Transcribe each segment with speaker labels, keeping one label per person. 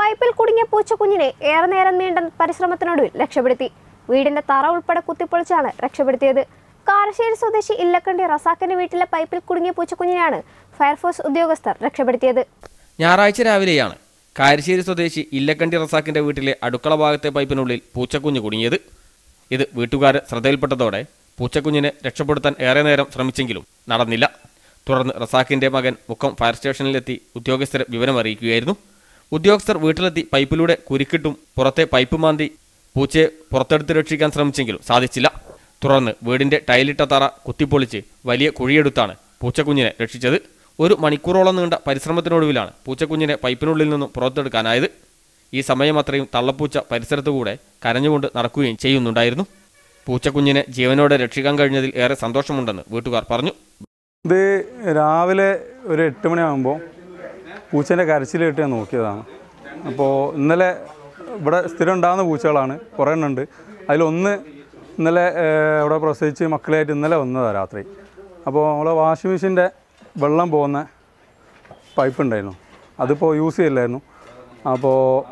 Speaker 1: പൈപ്പിൽ കുടുങ്ങിയ പൂച്ചക്കുഞ്ഞിനെ ഏറെ നേരം നീണ്ട പരിശ്രമത്തിനൊടുവിൽ രക്ഷപ്പെടുത്തി വീടിന്റെ തറ ഉൾപ്പെടെ കുത്തിപ്പൊളിച്ചാണ് രക്ഷപ്പെടുത്തിയത് കാരശ്ശേരി സ്വദേശി ഇല്ലക്കണ്ടി റസാക്കിന്റെ വീട്ടിലെ പൈപ്പിൽ കുടുങ്ങിയ പൂച്ചക്കുഞ്ഞിനെയാണ് ഫയർഫോഴ്സ് ഉദ്യോഗസ്ഥർ രക്ഷപ്പെടുത്തിയത്
Speaker 2: ഞായറാഴ്ച രാവിലെയാണ് കാരശ്ശേരി സ്വദേശി ഇല്ലക്കണ്ടി റസാക്കിന്റെ വീട്ടിലെ അടുക്കള ഭാഗത്തെ പൈപ്പിനുള്ളിൽ പൂച്ചക്കുഞ്ഞ് കുടുങ്ങിയത് ഇത് വീട്ടുകാർ ശ്രദ്ധയിൽപ്പെട്ടതോടെ പൂച്ചക്കുഞ്ഞിനെ രക്ഷപ്പെടുത്താൻ ഏറെ നേരം ശ്രമിച്ചെങ്കിലും നടന്നില്ല തുടർന്ന് റസാക്കിന്റെ മകൻ മുക്കം ഫയർ സ്റ്റേഷനിലെത്തി ഉദ്യോഗസ്ഥരെ വിവരം അറിയിക്കുകയായിരുന്നു ഉദ്യോഗസ്ഥർ വീട്ടിലെത്തി പൈപ്പിലൂടെ കുരുക്കിട്ടും പുറത്തെ പൈപ്പ് മാന്തി പൂച്ചയെ പുറത്തെടുത്ത് രക്ഷിക്കാൻ ശ്രമിച്ചെങ്കിലും സാധിച്ചില്ല തുടർന്ന് വീടിന്റെ ടൈലിട്ട തറ കുത്തിപ്പൊളിച്ച് വലിയ കുഴിയെടുത്താണ് പൂച്ചക്കുഞ്ഞിനെ രക്ഷിച്ചത് ഒരു മണിക്കൂറോളം നീണ്ട പരിശ്രമത്തിനൊടുവിലാണ് പൂച്ചക്കുഞ്ഞിനെ പൈപ്പിനുള്ളിൽ നിന്നും പുറത്തെടുക്കാനായത് ഈ സമയം അത്രയും തള്ളപ്പൂച്ച പരിസരത്തുകൂടെ കരഞ്ഞുകൊണ്ട് നടക്കുകയും ചെയ്യുന്നുണ്ടായിരുന്നു പൂച്ചക്കുഞ്ഞിനെ ജീവനോടെ രക്ഷിക്കാൻ കഴിഞ്ഞതിൽ ഏറെ സന്തോഷമുണ്ടെന്ന് വീട്ടുകാർ പറഞ്ഞു
Speaker 3: ഇത് രാവിലെ ഒരു എട്ട് മണിയാകുമ്പോൾ പൂച്ചേൻ്റെ കരച്ചിൽ കേട്ട് ഞാൻ നോക്കിയതാണ് അപ്പോൾ ഇന്നലെ ഇവിടെ സ്ഥിരം ഉണ്ടാകുന്ന പൂച്ചകളാണ് കുറേ എണ്ണം ഉണ്ട് അതിലൊന്ന് ഇന്നലെ ഏഹ്, ഇവിടെ പ്രസവിച്ച് മക്കളായിട്ട് ഇന്നലെ വന്നതാണ് രാത്രി അപ്പോൾ നമ്മളെ വാഷിംഗ് മെഷീൻ്റെ വെള്ളം പോകുന്ന പൈപ്പ് ഉണ്ടായിരുന്നു അതിപ്പോൾ യൂസ് ചെയ്യില്ലായിരുന്നു അപ്പോൾ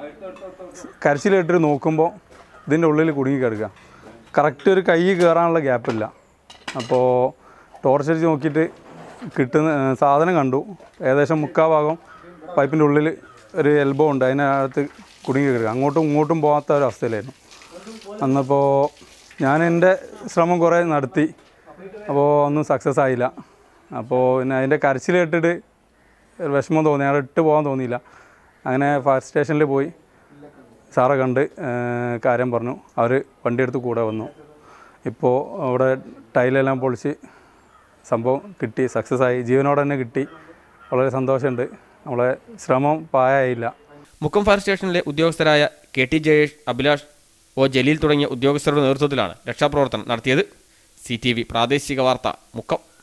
Speaker 3: കരച്ചിൽ കേട്ടിട്ട് നോക്കുമ്പോൾ ഇതിൻ്റെ ഉള്ളിൽ കുടുങ്ങി കിടക്കുക കറക്റ്റ് ഒരു കൈ കയറാനുള്ള ഗ്യാപ്പില്ല അപ്പോൾ ടോർച്ച് അടിച്ച് നോക്കിയിട്ട് കിട്ടുന്ന ഏ, സാധനം കണ്ടു ഏകദേശം മുക്കാ ഭാഗം പൈപ്പിൻ്റെ ഉള്ളിൽ ഒരു എൽബോ ഉണ്ട് അതിനകത്ത് കുടുങ്ങി കിടക്കുക അങ്ങോട്ടും ഇങ്ങോട്ടും പോകാത്ത ഒരു അവസ്ഥയിലായിരുന്നു അന്നപ്പോൾ ഞാൻ എൻ്റെ ശ്രമം കുറേ നടത്തി അപ്പോൾ ഒന്നും സക്സസ് ആയില്ല അപ്പോൾ പിന്നെ അതിൻ്റെ കരച്ചിൽ കേട്ടിട്ട് ഒരു വിഷമം തോന്നി അവിടെ ഇട്ട് പോകാൻ തോന്നിയില്ല അങ്ങനെ ഫയർ സ്റ്റേഷനിൽ പോയി സാറെ കണ്ട് ഏഹ്, കാര്യം പറഞ്ഞു അവർ വണ്ടിയെടുത്ത് കൂടെ വന്നു ഇപ്പോൾ അവിടെ ടൈലെല്ലാം പൊളിച്ച് സംഭവം കിട്ടി സക്സസ് ആയി ജീവനോടെ തന്നെ കിട്ടി വളരെ സന്തോഷമുണ്ട് നമ്മളെ ശ്രമം പായായില്ല
Speaker 2: മുക്കം ഫയർ സ്റ്റേഷനിലെ ഉദ്യോഗസ്ഥരായ K T Jayesh Abhilash O Jaleel തുടങ്ങിയ ഉദ്യോഗസ്ഥരുടെ നേതൃത്വത്തിലാണ് രക്ഷാപ്രവർത്തനം നടത്തിയത് സി ടി വി പ്രാദേശിക വാർത്ത മുക്കം